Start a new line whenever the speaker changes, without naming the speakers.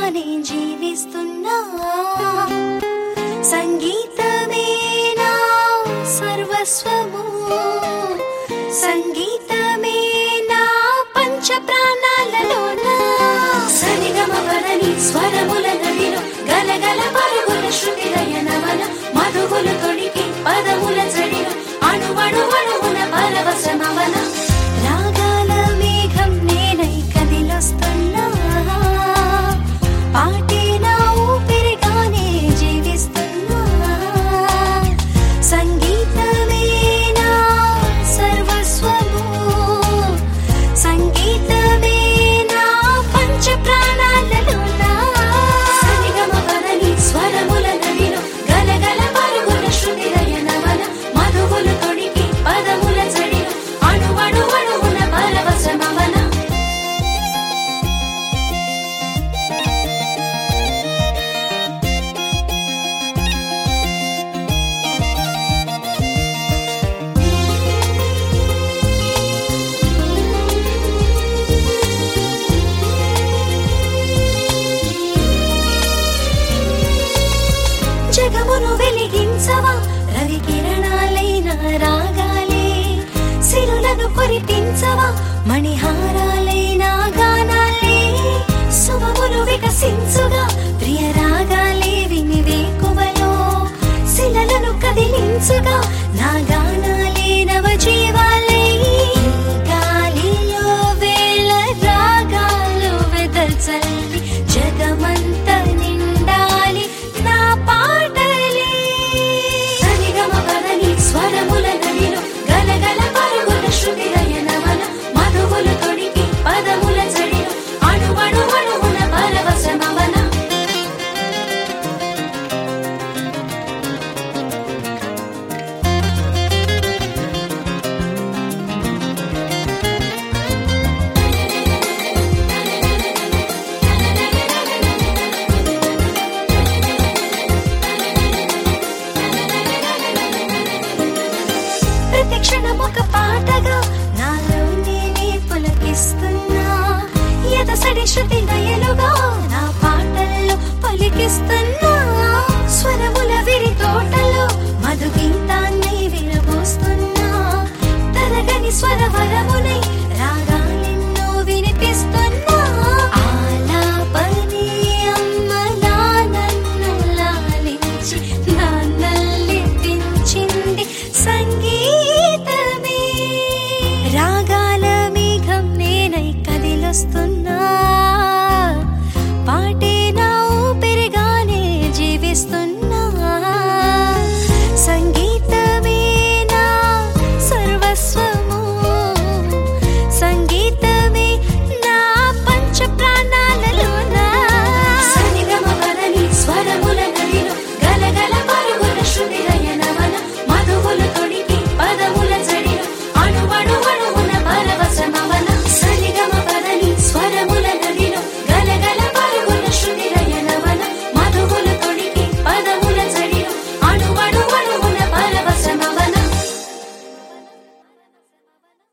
ఊపిరిగానే జీవిస్తున్నా సంగీతమే నా సర్వస్వము సంగీతమే నా పంచ ప్రాణాలలోన సరిగమ పదని స్వరముల నదిలో గలగల పరుగుల శృతి లయనవన మధువులు తొడికి పదముల జడిలో అణువణువణువున పరవశమవన రాగాల మేఘం నేనై కదిలొస్తున్నా పాటే నా ఊపిరిగానే జీవిస్తున్నా సంగీతమే నా సర్వస్వము సంగీతమే నా పంచ ప్రాణాలలోన సరిగమ పదని స్వరముల నదిలో గలగల పరుగుల శృతి లయనవన మధువులు తొడికి పదముల జడిలో అణువణువణువున పరవశమవన జగమును వెలిగించవా రవి కిరణాలైన రాగాలే సిరులను కురిపించవా మణిహారాలైన గానాలే శుభములు వికసించుగా ప్రియ రాగాలే విని వేకువలో శిలలను కదిలించుగా నా గానాలే నవ జీవాలే గాలిలో వేళ రాగాలు వెదల్చల్లి జగమంత నిండాలి నా పాటలే సరిగమ పదని స్వరముల నదిలో గలగల పరుగుల శృతి లయనవన మధువులు తొడికి పదముల జడిలో అణువణువణువున పరవశమవన ప్రతి క్షణం ఒక పాటగా నాలో నేనే పులకిస్తున్నా ఎదసడి శృతి లయలుగా నా పాటల్లో పలికిస్తున్నా